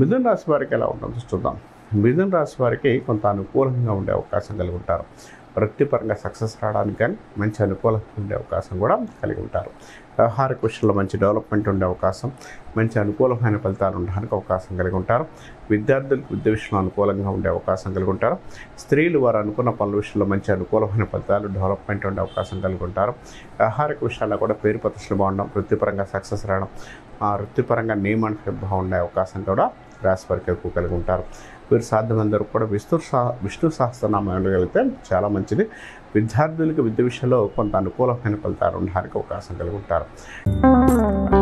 మిథున రాశి వారికి ఎలా ఉంటుందో చూద్దాం మిథున రాశి వారికి కొంత అనుకూలంగా ఉండే అవకాశం కలిగి ఉంటారు వృత్తిపరంగా సక్సెస్ రావడానికి కానీ మంచి అనుకూలంగా ఉండే అవకాశం కూడా కలిగి ఉంటారు వ్యవహారిక విషయంలో మంచి డెవలప్మెంట్ ఉండే అవకాశం మంచి అనుకూలమైన ఫలితాలు ఉండడానికి అవకాశం కలిగి ఉంటారు విద్యార్థులకు విద్య విషయంలో అనుకూలంగా ఉండే అవకాశం కలిగి ఉంటారు స్త్రీలు వారు అనుకున్న పనుల విషయంలో మంచి అనుకూలమైన ఫలితాలు డెవలప్మెంట్ ఉండే అవకాశం కలిగి ఉంటారు వ్యవహారిక విషయాల్లో కూడా పేరు ప్రతిష్టలు బాగుండడం వృత్తిపరంగా సక్సెస్ రావడం ఆ వృత్తిపరంగా నియమానికి బాగుండే అవకాశం కూడా రాశి వారికి ఎక్కువ కలిగి ఉంటారు వీరు సాధ్యమైనంత కూడా విష్ణు సహ విష్ణు సహస్రనామం వెళ్ళగలిగితే చాలా మంచిది విద్యార్థులకు విద్య విషయంలో కొంత అనుకూలమైన ఫలితాలు ఉండడానికి అవకాశం కలిగి ఉంటారు